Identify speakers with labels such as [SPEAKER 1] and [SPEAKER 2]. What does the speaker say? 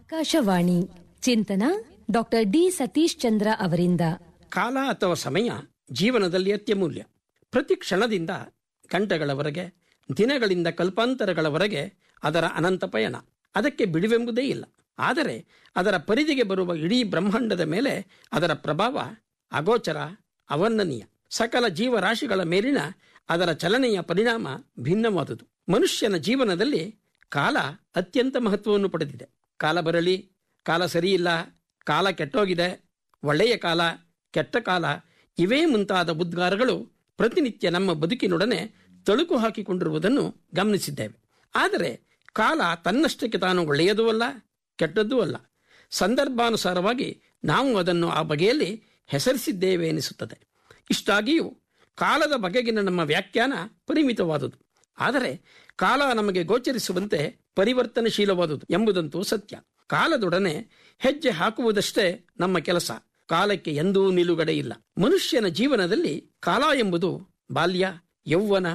[SPEAKER 1] ಆಕಾಶವಾಣಿ ಚಿಂತನ doctor D Satish ಚಂದ್ರ ಅವರಿಂದ
[SPEAKER 2] ಕಾಲ ಅಥವಾ ಸಮಯ ಜೀವನದಲ್ಲಿ ಅತ್ಯಮೂಲ್ಯ ಪ್ರತಿ ಕ್ಷಣದಿಂದ ಗಂಟೆಗಳವರೆಗೆ ದಿನಗಳಿಂದ ಕಲ್ಪಾಂತರಗಳವರೆಗೆ ಅದರ ಅನಂತ ಪಯಣ ಅದಕ್ಕೆ ಬಿಡುವೆಂಬುದೇ ಇಲ್ಲ ಆದರೆ ಅದರ ಪರಿಧಿಗೆ ಬರುವ ಇಡೀ ಬ್ರಹ್ಮಾಂಡದ ಮೇಲೆ ಅದರ ಪ್ರಭಾವ ಅಗೋಚರ ಅವರ್ಣನೀಯ ಸಕಲ ಜೀವರಾಶಿಗಳ ಮೇಲಿನ ಅದರ ಚಲನೆಯ ಪರಿಣಾಮ ಭಿನ್ನವಾದುದು ಮನುಷ್ಯನ ಜೀವನದಲ್ಲಿ ಕಾಲ ಅತ್ಯಂತ ಮಹತ್ವವನ್ನು ಪಡೆದಿದೆ ಕಾಲ ಬರಲಿ ಕಾಲ ಸರಿಯಿಲ್ಲ ಕಾಲ ಕೆಟ್ಟೋಗಿದೆ ಒಳ್ಳೆಯ ಕಾಲ ಕೆಟ್ಟ ಕಾಲ ಇವೇ ಮುಂತಾದ ಉದ್ಗಾರಗಳು ಪ್ರತಿನಿತ್ಯ ನಮ್ಮ ಬದುಕಿನೊಡನೆ ತಳುಕು ಹಾಕಿಕೊಂಡಿರುವುದನ್ನು ಗಮನಿಸಿದ್ದೇವೆ ಆದರೆ ಕಾಲ ತನ್ನಷ್ಟಕ್ಕೆ ತಾನು ಒಳ್ಳೆಯದೂ ಅಲ್ಲ ಕೆಟ್ಟದ್ದೂ ಅಲ್ಲ ಸಂದರ್ಭಾನುಸಾರವಾಗಿ ನಾವು ಅದನ್ನು ಆ ಬಗೆಯಲ್ಲಿ ಹೆಸರಿಸಿದ್ದೇವೆ ಎನಿಸುತ್ತದೆ ಇಷ್ಟಾಗಿಯೂ ಕಾಲದ ಬಗೆಗಿನ ನಮ್ಮ ವ್ಯಾಖ್ಯಾನ ಪರಿಮಿತವಾದುದು ಆದರೆ ಕಾಲ ನಮಗೆ ಗೋಚರಿಸುವಂತೆ ಪರಿವರ್ತನಶೀಲವಾದುದು ಎಂಬುದಂತೂ ಸತ್ಯ ಕಾಲದೊಡನೆ ಹೆಜ್ಜೆ ಹಾಕುವುದಷ್ಟೇ ನಮ್ಮ ಕೆಲಸ ಕಾಲಕ್ಕೆ ಎಂದೂ ನಿಲುಗಡೆ ಇಲ್ಲ ಮನುಷ್ಯನ ಜೀವನದಲ್ಲಿ ಕಾಲ ಎಂಬುದು ಬಾಲ್ಯ ಯೌವನ